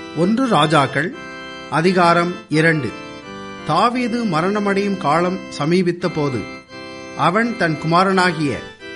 ஒன்று ராஜாக்கள் அதிகாரம் இரண்டு தாவீது மரணமடையும் காலம் சமீபித்த போது அவன் தன் குமாரனாகிய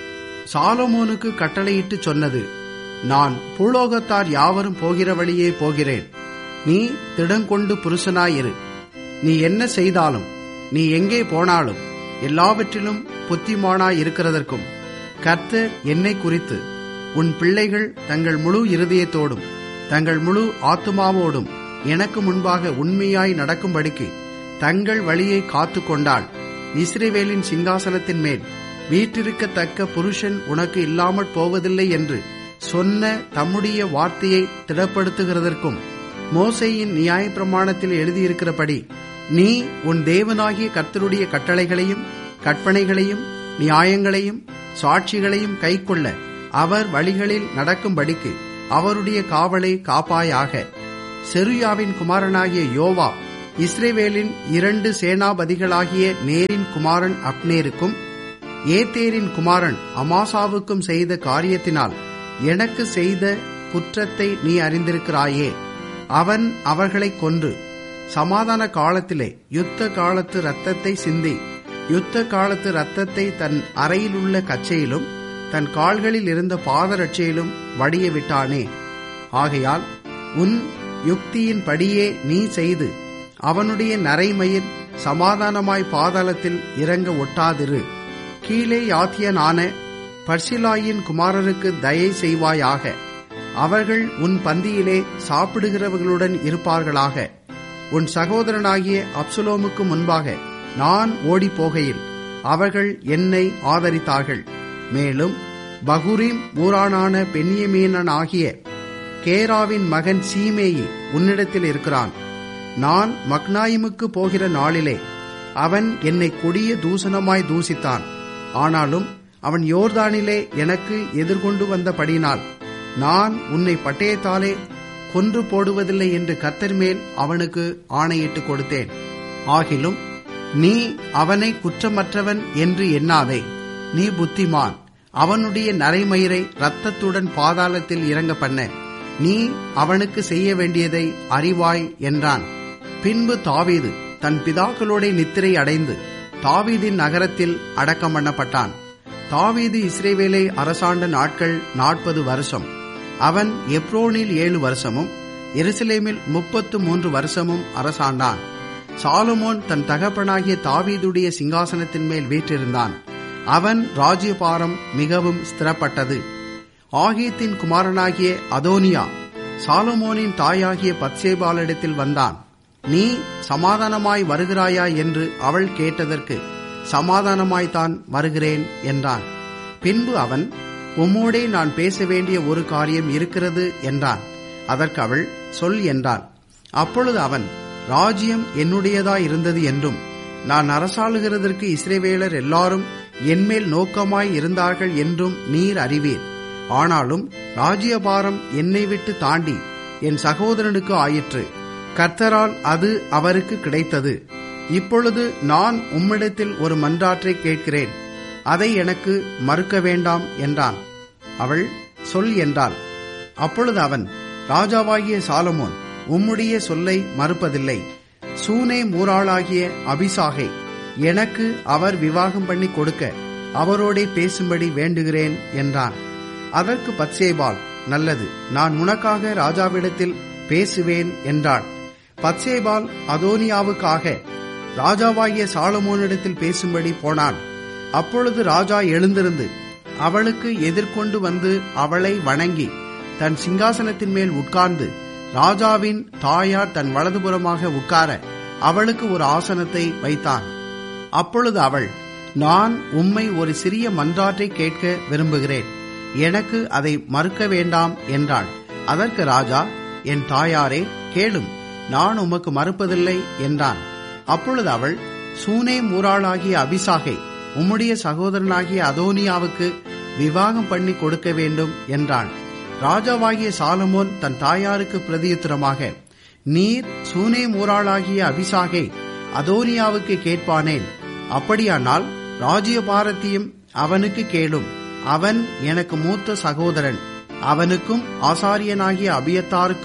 சாலமோனுக்கு கட்டளையிட்டு சொன்னது நான் பூலோகத்தார் யாவரும் போகிற வழியே போகிறேன் நீ திடங்கொண்டு புருஷனாயிரு நீ என்ன செய்தாலும் நீ எங்கே போனாலும் எல்லாவற்றிலும் புத்திமானாய் இருக்கிறதற்கும் கர்த்தர் என்னை குறித்து உன் பிள்ளைகள் தங்கள் முழு இருதயத்தோடும் தங்கள் முழு ஆத்துமாவோடும் எனக்கு முன்பாக உண்மையாய் நடக்கும்படிக்கு தங்கள் வழியை காத்து கொண்டாள் இஸ்ரேவேலின் சிங்காசனத்தின் மேல் வீற்றிருக்கத்தக்க புருஷன் உனக்கு இல்லாமற் போவதில்லை என்று சொன்ன தம்முடைய வார்த்தையை திடப்படுத்துகிறதற்கும் மோசையின் நியாயப்பிரமாணத்தில் எழுதியிருக்கிறபடி நீ உன் தேவனாகிய கர்த்தருடைய கட்டளைகளையும் கற்பனைகளையும் நியாயங்களையும் சாட்சிகளையும் கைக்கொள்ள அவர் வழிகளில் நடக்கும்படிக்கு அவருடைய காவலை காப்பாயாக செருயாவின் குமாரனாகிய யோவா இஸ்ரேவேலின் இரண்டு சேனாபதிகளாகிய நேரின் குமாரன் அப்னேருக்கும் ஏத்தேரின் குமாரன் அமாசாவுக்கும் செய்த காரியத்தினால் எனக்கு செய்த குற்றத்தை நீ அறிந்திருக்கிறாயே அவன் அவர்களை கொன்று சமாதான காலத்திலே யுத்த காலத்து ரத்தத்தை சிந்தி யுத்த காலத்து ரத்தத்தை தன் அறையில் உள்ள கச்சையிலும் தன் கால்களில் இருந்த பாதரட்சையிலும் வடிய விட்டானே ஆகையால் உன் யுக்தியின் படியே நீ செய்து அவனுடைய நரைமயில் சமாதானமாய் பாதாளத்தில் இறங்க ஒட்டாதிரு கீழே யாத்தியனான பர்சிலாயின் குமாரருக்கு தயை செய்வாயாக அவர்கள் உன் பந்தியிலே சாப்பிடுகிறவர்களுடன் இருப்பார்களாக உன் சகோதரனாகிய அப்சுலோமுக்கு முன்பாக நான் ஓடிப் போகையில் அவர்கள் என்னை ஆதரித்தார்கள் மேலும் பகுரீம் ஊரானான பென்யமீனனாகிய கேராவின் மகன் சீமேயி உன்னிடத்தில் இருக்கிறான் நான் மக்னாயிமுக்கு போகிற நாளிலே அவன் என்னை கொடிய தூசணமாய் தூசித்தான் ஆனாலும் அவன் யோர்தானிலே எனக்கு எதிர்கொண்டு வந்தபடினால் நான் உன்னை பட்டயத்தாலே கொன்று போடுவதில்லை என்று கத்தர் மேல் அவனுக்கு ஆணையிட்டு கொடுத்தேன் ஆகிலும் நீ அவனை குற்றமற்றவன் என்று எண்ணாதே நீ புத்திமான் அவனுடைய நரைமயிரை ரத்தத்துடன் பாதாளத்தில் இறங்க பண்ண நீ அவனுக்கு செய்ய வேண்டியதை அறிவாய் என்றான் பின்பு தாவீது தன் பிதாக்களோட நித்திரை அடைந்து தாவீதின் நகரத்தில் அடக்கம் பண்ணப்பட்டான் தாவீது இஸ்ரேவேலை அரசாண்ட நாட்கள் நாற்பது வருஷம் அவன் எப்ரோனில் ஏழு வருஷமும் எருசலேமில் முப்பத்து மூன்று வருஷமும் அரசாண்டான் சாலமோன் தன் தகப்பனாகிய தாவீதுடைய சிங்காசனத்தின் மேல் வீற்றிருந்தான் அவன் ராஜ்யபாரம் மிகவும் ஸ்திரப்பட்டது ஆகீத்தின் குமாரனாகிய அதோனியா சாலமோனின் தாயாகிய பத்சேபாலிடத்தில் வந்தான் நீ சமாதானமாய் வருகிறாயா என்று அவள் கேட்டதற்கு சமாதானமாய்த்தான் வருகிறேன் என்றான் பின்பு அவன் உம்மோடே நான் பேச வேண்டிய ஒரு காரியம் இருக்கிறது என்றான் அதற்கு அவள் சொல் என்றான் அப்பொழுது அவன் ராஜ்யம் என்னுடையதா இருந்தது என்றும் நான் அரசாளுகிறதற்கு இஸ்ரேவேலர் எல்லாரும் என்மேல் நோக்கமாய் இருந்தார்கள் என்றும் நீர் அறிவீர் ஆனாலும் ராஜ்யபாரம் என்னை விட்டு தாண்டி என் சகோதரனுக்கு ஆயிற்று கர்த்தரால் அது அவருக்கு கிடைத்தது இப்பொழுது நான் உம்மிடத்தில் ஒரு மன்றாற்றை கேட்கிறேன் அதை எனக்கு மறுக்க வேண்டாம் என்றான் அவள் சொல் என்றாள் அப்பொழுது அவன் ராஜாவாகிய சாலமோன் உம்முடைய சொல்லை மறுப்பதில்லை சூனே மூராளாகிய அபிசாகை எனக்கு அவர் விவாகம் பண்ணி கொடுக்க அவரோடே பேசும்படி வேண்டுகிறேன் என்றான் அதற்கு பத்சேபால் நல்லது நான் உனக்காக ராஜாவிடத்தில் பேசுவேன் என்றாள் பத்சேபால் அதோனியாவுக்காக ராஜாவாகிய சாலமோனிடத்தில் பேசும்படி போனான் அப்பொழுது ராஜா எழுந்திருந்து அவளுக்கு எதிர்கொண்டு வந்து அவளை வணங்கி தன் சிங்காசனத்தின் மேல் உட்கார்ந்து ராஜாவின் தாயார் தன் வலதுபுறமாக உட்கார அவளுக்கு ஒரு ஆசனத்தை வைத்தான் அப்பொழுது அவள் நான் உம்மை ஒரு சிறிய மன்றாற்றை கேட்க விரும்புகிறேன் எனக்கு அதை மறுக்க வேண்டாம் என்றாள் அதற்கு ராஜா என் தாயாரே கேளும் நான் உமக்கு மறுப்பதில்லை என்றான் அப்பொழுது அவள் சூனே மூராளாகிய அபிசாகை உம்முடைய சகோதரனாகிய அதோனியாவுக்கு விவாகம் பண்ணி கொடுக்க வேண்டும் என்றாள் ராஜாவாகிய சாலமோன் தன் தாயாருக்கு பிரதியுத்தரமாக நீர் சூனே மூராளாகிய அபிசாகை அதோனியாவுக்கு கேட்பானேன் அப்படியானால் ராஜ்யபாரத்தையும் அவனுக்கு கேளும் அவன் எனக்கு மூத்த சகோதரன் அவனுக்கும் ஆசாரியனாகிய அபியத்தாருக்கும்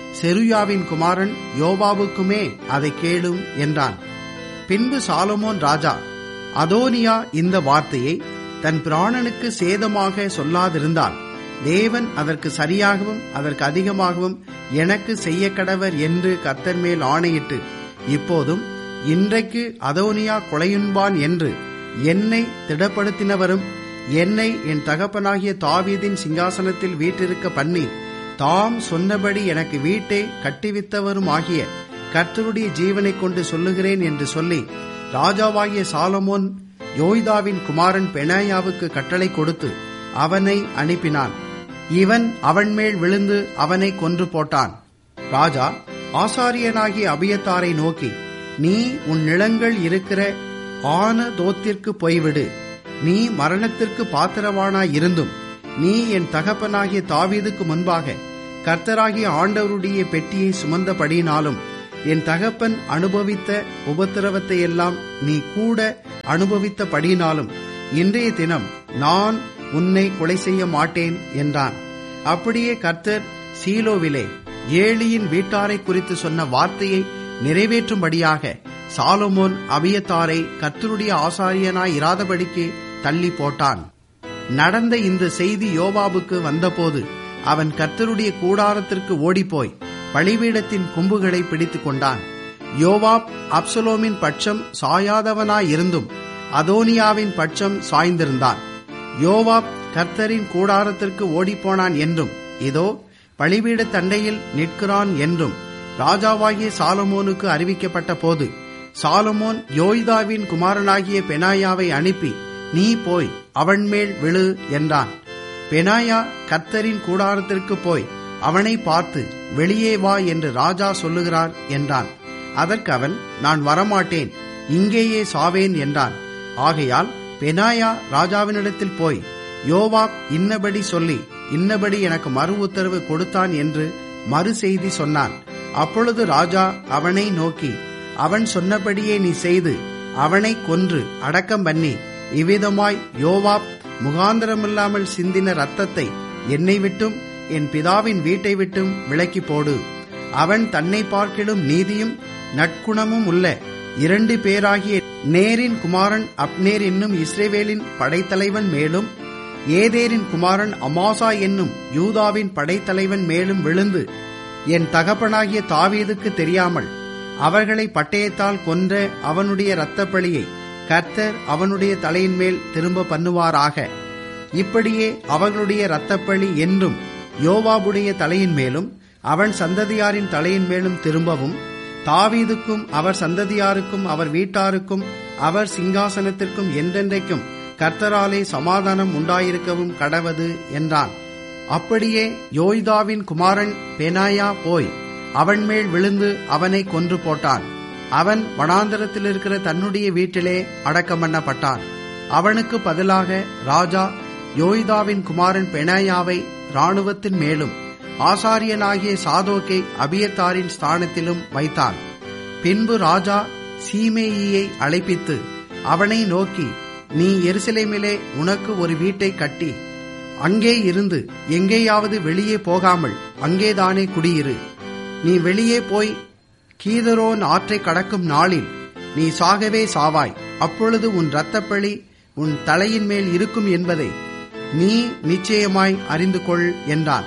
செருயாவின் குமாரன் யோவாவுக்குமே அதை கேளும் என்றான் பின்பு சாலமோன் ராஜா அதோனியா இந்த வார்த்தையை தன் பிராணனுக்கு சேதமாக சொல்லாதிருந்தால் தேவன் அதற்கு சரியாகவும் அதற்கு அதிகமாகவும் எனக்கு செய்ய கடவர் என்று கர்த்தர் மேல் ஆணையிட்டு இப்போதும் இன்றைக்கு அதோனியா கொலையுண்பான் என்று என்னை திடப்படுத்தினவரும் என்னை என் தகப்பனாகிய தாவீதின் சிங்காசனத்தில் வீற்றிருக்க பண்ணி தாம் சொன்னபடி எனக்கு வீட்டை கட்டுவித்தவரும் ஆகிய கர்த்தருடைய ஜீவனை கொண்டு சொல்லுகிறேன் என்று சொல்லி ராஜாவாகிய சாலமோன் யோய்தாவின் குமாரன் பெனாயாவுக்கு கட்டளை கொடுத்து அவனை அனுப்பினான் இவன் அவன் மேல் விழுந்து அவனை கொன்று போட்டான் ராஜா ஆசாரியனாகிய அபியத்தாரை நோக்கி நீ உன் நிலங்கள் இருக்கிற ஆன தோத்திற்கு போய்விடு நீ மரணத்திற்கு பாத்திரவானாய் இருந்தும் நீ என் தகப்பனாகிய தாவீதுக்கு முன்பாக கர்த்தராகிய ஆண்டவருடைய பெட்டியை சுமந்தபடியினாலும் என் தகப்பன் அனுபவித்த உபத்திரவத்தை எல்லாம் நீ கூட அனுபவித்தபடியினாலும் இன்றைய தினம் நான் உன்னை கொலை செய்ய மாட்டேன் என்றான் அப்படியே கர்த்தர் சீலோவிலே ஏலியின் வீட்டாரை குறித்து சொன்ன வார்த்தையை நிறைவேற்றும்படியாக சாலமோன் அபியத்தாரை கர்த்தருடைய ஆசாரியனாய் இராதபடிக்கு தள்ளி போட்டான் நடந்த இந்த செய்தி யோவாபுக்கு வந்தபோது அவன் கர்த்தருடைய கூடாரத்திற்கு ஓடிப்போய் பழிபீடத்தின் கொம்புகளை பிடித்துக் கொண்டான் யோவாப் அப்சலோமின் பட்சம் சாயாதவனாயிருந்தும் அதோனியாவின் பட்சம் சாய்ந்திருந்தான் யோவாப் கர்த்தரின் கூடாரத்திற்கு ஓடிப்போனான் என்றும் இதோ பழிபீட தண்டையில் நிற்கிறான் என்றும் ராஜாவாகிய சாலமோனுக்கு அறிவிக்கப்பட்ட போது சாலமோன் யோய்தாவின் குமாரனாகிய பெனாயாவை அனுப்பி நீ போய் அவன் மேல் விழு என்றான் பெனாயா கர்த்தரின் கூடாரத்திற்கு போய் அவனை பார்த்து வெளியே வா என்று ராஜா சொல்லுகிறார் என்றான் அதற்கு அவன் நான் வரமாட்டேன் இங்கேயே சாவேன் என்றான் ஆகையால் பெனாயா ராஜாவினிடத்தில் போய் யோவாப் இன்னபடி சொல்லி இன்னபடி எனக்கு மறு உத்தரவு கொடுத்தான் என்று மறு செய்தி சொன்னான் அப்பொழுது ராஜா அவனை நோக்கி அவன் சொன்னபடியே நீ செய்து அவனை கொன்று அடக்கம் பண்ணி இவ்விதமாய் யோவாப் முகாந்திரமில்லாமல் சிந்தின ரத்தத்தை என்னை விட்டும் என் பிதாவின் வீட்டை விட்டும் விலக்கி போடு அவன் தன்னை பார்க்கிலும் நீதியும் நற்குணமும் உள்ள இரண்டு பேராகிய நேரின் குமாரன் அப்னேர் என்னும் இஸ்ரேவேலின் படைத்தலைவன் மேலும் ஏதேரின் குமாரன் அமாசா என்னும் யூதாவின் படைத்தலைவன் மேலும் விழுந்து என் தகப்பனாகிய தாவீதுக்கு தெரியாமல் அவர்களை பட்டயத்தால் கொன்ற அவனுடைய இரத்தப்பழியை கர்த்தர் அவனுடைய தலையின் மேல் திரும்ப பண்ணுவாராக இப்படியே அவர்களுடைய இரத்தப்பழி என்றும் யோவாபுடைய தலையின் மேலும் அவன் சந்ததியாரின் தலையின் மேலும் திரும்பவும் தாவீதுக்கும் அவர் சந்ததியாருக்கும் அவர் வீட்டாருக்கும் அவர் சிங்காசனத்திற்கும் என்றென்றைக்கும் கர்த்தராலே சமாதானம் உண்டாயிருக்கவும் கடவது என்றான் அப்படியே யோய்தாவின் குமாரன் பெனாயா போய் அவன் மேல் விழுந்து அவனை கொன்று போட்டான் அவன் வனாந்தரத்தில் இருக்கிற தன்னுடைய வீட்டிலே அடக்கம் பண்ணப்பட்டான் அவனுக்கு பதிலாக ராஜா யோய்தாவின் குமாரன் பெனாயாவை இராணுவத்தின் மேலும் ஆசாரியனாகிய சாதோக்கை அபியத்தாரின் ஸ்தானத்திலும் வைத்தான் பின்பு ராஜா சீமேயியை அழைப்பித்து அவனை நோக்கி நீ எருசலேமிலே உனக்கு ஒரு வீட்டை கட்டி அங்கே இருந்து எங்கேயாவது வெளியே போகாமல் அங்கேதானே குடியிரு நீ வெளியே போய் கீதரோன் ஆற்றை கடக்கும் நாளில் நீ சாகவே சாவாய் அப்பொழுது உன் இரத்தப்பழி உன் தலையின் மேல் இருக்கும் என்பதை நீ நிச்சயமாய் அறிந்து கொள் என்றான்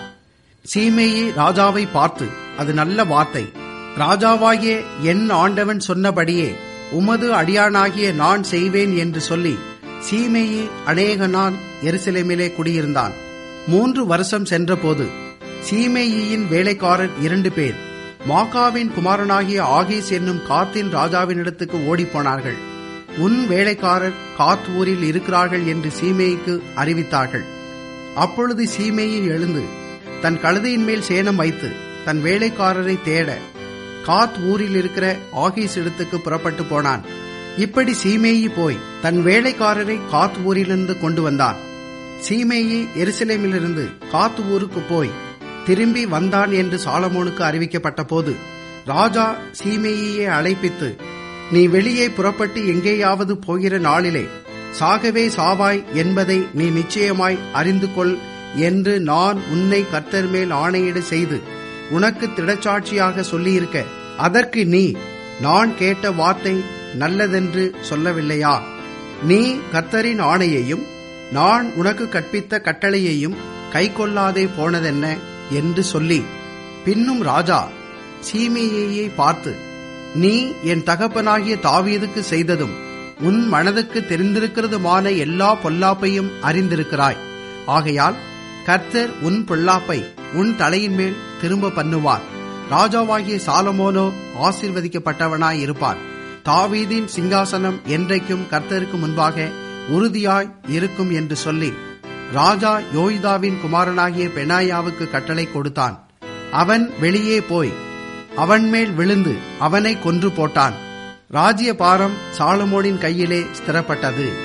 சீமேயி ராஜாவை பார்த்து அது நல்ல வார்த்தை ராஜாவாகிய என் ஆண்டவன் சொன்னபடியே உமது அடியானாகிய நான் செய்வேன் என்று சொல்லி சீமேயி அநேக நாள் எருசலேமிலே குடியிருந்தான் மூன்று வருஷம் சென்றபோது சீமேயின் வேலைக்காரர் இரண்டு பேர் மாக்காவின் குமாரனாகிய ஆகீஸ் என்னும் காத்தின் ராஜாவினிடத்துக்கு ஓடிப்போனார்கள் உன் வேலைக்காரர் காத் ஊரில் இருக்கிறார்கள் என்று சீமேய்க்கு அறிவித்தார்கள் அப்பொழுது சீமேயி எழுந்து தன் கழுதையின் மேல் சேணம் வைத்து தன் வேலைக்காரரை தேட காத் ஊரில் இருக்கிற ஆகீஸ் இடத்துக்கு புறப்பட்டு போனான் இப்படி சீமேயி போய் தன் வேலைக்காரரை காத் ஊரிலிருந்து கொண்டு வந்தான் சீமேயி எருசலேமிலிருந்து காத் ஊருக்கு போய் திரும்பி வந்தான் என்று சாலமோனுக்கு அறிவிக்கப்பட்ட போது ராஜா சீமேயியை அழைப்பித்து நீ வெளியே புறப்பட்டு எங்கேயாவது போகிற நாளிலே சாகவே சாவாய் என்பதை நீ நிச்சயமாய் அறிந்து கொள் என்று நான் உன்னை கர்த்தர் மேல் ஆணையிட செய்து உனக்கு திடச்சாட்சியாக சொல்லியிருக்க அதற்கு நீ நான் கேட்ட வார்த்தை நல்லதென்று சொல்லவில்லையா நீ கர்த்தரின் ஆணையையும் நான் உனக்கு கற்பித்த கட்டளையையும் கைக்கொள்ளாதே போனதென்ன என்று சொல்லி பின்னும் ராஜா சீமையை பார்த்து நீ என் தகப்பனாகிய தாவீதுக்கு செய்ததும் உன் மனதுக்கு தெரிந்திருக்கிறதுமான எல்லா பொல்லாப்பையும் அறிந்திருக்கிறாய் ஆகையால் கர்த்தர் உன் பொல்லாப்பை உன் தலையின் மேல் திரும்ப பண்ணுவார் ராஜாவாகிய சாலமோனோ ஆசீர்வதிக்கப்பட்டவனாய் இருப்பார் தாவீதின் சிங்காசனம் என்றைக்கும் கர்த்தருக்கு முன்பாக உறுதியாய் இருக்கும் என்று சொல்லி ராஜா யோய்தாவின் குமாரனாகிய பெனாயாவுக்கு கட்டளை கொடுத்தான் அவன் வெளியே போய் அவன் மேல் விழுந்து அவனை கொன்று போட்டான் ராஜ்ய பாரம் சாலமோனின் கையிலே ஸ்திரப்பட்டது